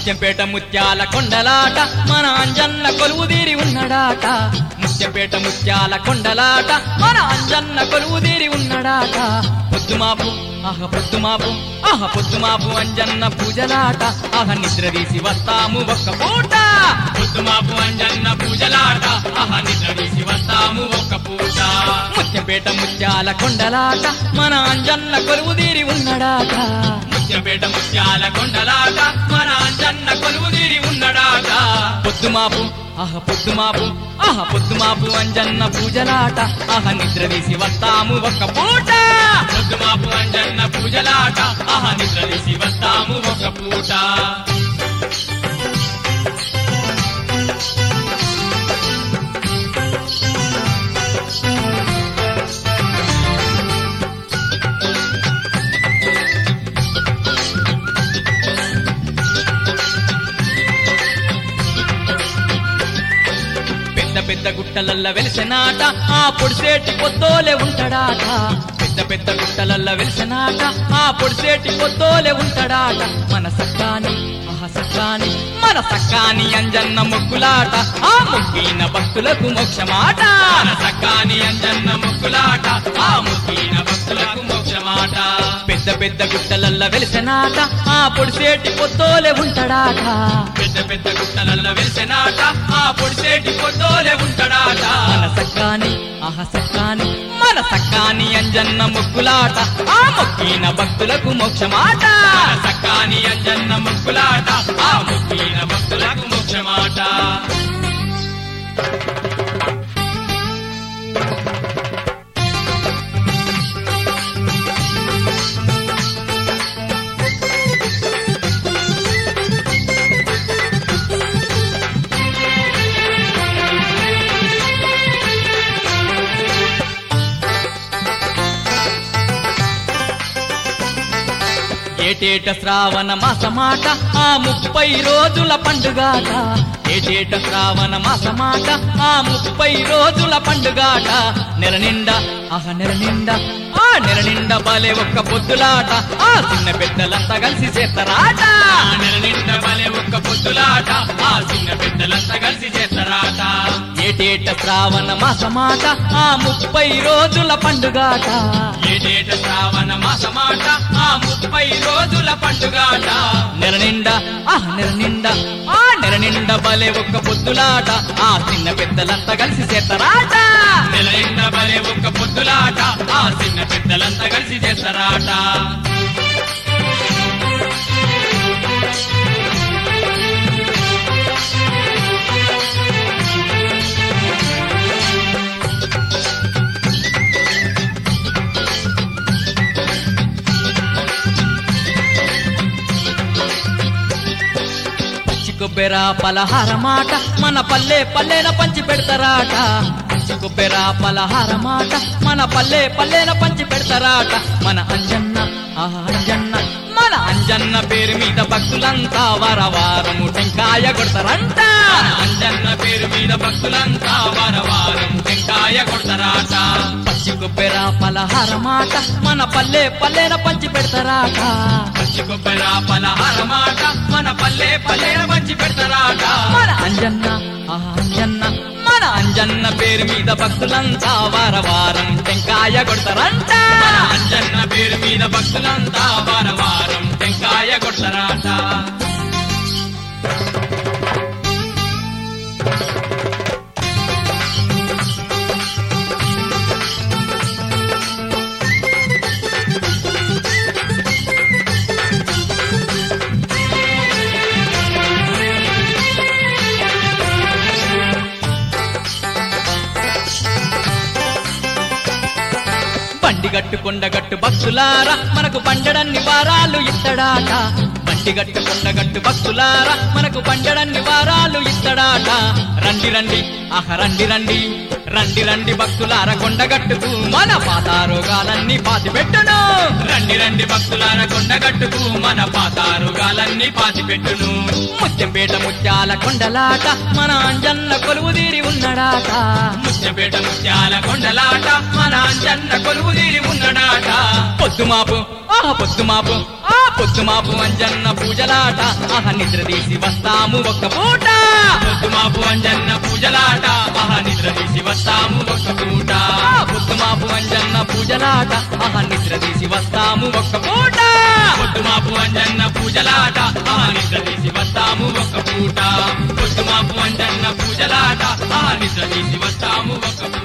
ముత్యంపేట ముత్యాల కొండలాట మన అంజన్న కొలువు తీరి ఉన్నడాట ముత్యంపేట ముత్యాల కొండలాట మన అంజన్న కొలువు తీరి ఉన్నడాట పొద్దుమాపు ఆహ పొద్దుమాపు ఆహ పొద్దుమాపు అంజన్న పూజలాట ఆహ నిద్ర తీసి వస్తాము ఒక్క పూట పొద్దుమాపు అంజన్న పూజలాట ఆహ నిద్ర తీసి వస్తాము ఒక్క పూట ముత్యంపేట ముత్యాల కొండలాట మన అంజన్న కొలువు తీరి ఉన్నడాట ముత్యంపేట ముత్యాల కొండలాట మన అంజన్న కొలువు తీరి ఉన్నడాట పొద్దుమాపు ఆహ పొద్దుమాపు ఆహ పొద్దుమాపు అంజన్న పూజలాట ఆహ నిద్ర తీసి వస్తాము ఒక్క పూట పొద్దుమాపు అంజన్న పూజలాట ఆహ నిద్ర తీసి వస్తాము ఒక్క పూట పెద్ద పెద్ద గుట్టలల్ల వెలిసినాట ఆ పొడిసేటి పొద్దోలే ఉంటాడాట పెద్ద పెద్ద గుట్టలల్ల వెలిసినాట ఆ పొడిసేటి పొద్దోలే ఉంటాడాట మన సక్కాని ఆహ సక్కాని మన సక్కాని అంజన్న మొక్కులాట ఆ మొక్కిన భక్తులకు మోక్షమాట మన సక్కాని అంజన్న మొక్కులాట ఆ మొక్కిన భక్తులకు మోక్షమాట పెద్ద పెద్ద గుట్టలల్ల వెలిసినాట ఆ పొడిసేటి పొద్దోలే ఉంటాడాట పెద్ద పెద్ద గుట్టలల్ల వెలిసినాట ఆ పొడిసేటి పొద్దోలే ఉంటాడాట మన సక్కాని ఆహ సక్కాని మన సక్కాని అంజన్న మొక్కులాట ఆ మొక్కిన భక్తులకు మోక్షమాట మన సక్కాని అంజన్న మొక్కులాట ఆ మొక్కిన భక్తులకు మోక్షమాట ఏటేట శ్రావణ మాసమాట ఆ ముప్పై రోజుల పండుగాట ఏటేట శ్రావణ మాసమాట ఆ ముప్పై రోజుల పండుగాట నెల నిండా ఆహ నెల నిండా ఆ నెల నిండా బలే ఒక్క పొద్దులాట ఆ చిన్న పెద్దలంతా కలిసి చేస్తారాట నెల నిండా బలే ఒక్క పొద్దులాట ఆ చిన్న పెద్దలంతా కలిసి చేస్తారాట ఏటేట శ్రావణ మాసమాట ఆ ముప్పై రోజుల పండుగాట ఏటేట శ్రావణ మాసమాట ఆ ముప్పై రోజుల పండుగాట నెల నిండా ఆ నెల నిండా ఆ నెల నిండా బలే ఒక్క పొద్దులాట ఆ చిన్న పెద్దలంతా కలిసి చేస్తారాట నెల నిండా బలే ఒక్క పొద్దులాట ఆ చిన్న పెద్దలంతా కలిసి చేస్తారాట పచ్చి కొబ్బెర పలహారమాట మన పల్లె పల్లెన పంచి పెడతారాట పచ్చి కొబ్బెర పలహారమాట మన పల్లె పల్లెన పంచి పెడతారాట మన అంజన్న ఆహా అంజన్న మన అంజన్న పేరు మీద భక్తులంతా వారవారము టెంకాయ కొడతారంట మన అంజన్న పేరు మీద భక్తులంతా వారవారం టెంకాయ కొడతారాట పచ్చి కొబ్బెర పలహారమాట మన పల్లె పల్లెన పంచి పెడతారాట పచ్చి కొబ్బెర పలహారమాట మన పల్లె పల్లెన పంచి పెడతారాట మన అంజన్న ఆహా అంజన్న మన అంజన్న పేరు మీద భక్తులంతా వారవారం టెంకాయ కొడతారంట మన అంజన్న పేరు మీద భక్తులంతా వారవారం టెంకాయ కొడతారాట బండిగట్టు కొండగట్టు భక్తులారా మనకు పండడన్ని వారాలు ఇత్తడాట బండిగట్టు కొండగట్టు భక్తులారా మనకు పండడన్ని వారాలు ఇత్తడాట రండి రండి ఆహ రండి రండి రండి రండి భక్తులార కొండగట్టుకు మన పాత రోగాలన్నీ పాతిపెట్టును రండి రండి భక్తులార కొండగట్టుకు మన పాత రోగాలన్నీ పాతిపెట్టును ముత్యంపేట ముత్యాల కొండలాట మన అంజన్న కొలువు తీరి ఉన్నడాట ముత్యపేట ముత్యాల కొండలాట మన అంజన్న కొలువు తీరి ఉన్నడాట పొద్దుమాపు ఆహ పొద్దుమాపు ఆ పొద్దుమాపు అంజన్న పూజలాట ఆహ నిద్ర తీసి వస్తాము ఒక్క పూట పొద్దుమాపు అంజన్న పూజలాట ఆహా నిద్ర తీసి వస్తాము ఒక్క పూట ఆ పొద్దుమాపు అంజన్న పూజలాట ఆహ నిద్ర తీసి వస్తాము ఒక్క పూట పొద్దుమాపు అంజన్న పూజలాట ఆహా నిద్ర తీసి వస్తాము ఒక్క పూట పొద్దుమాపు అంజన్న పూజలాట ఆహా నిద్ర తీసి వస్తాము ఒక్క పూట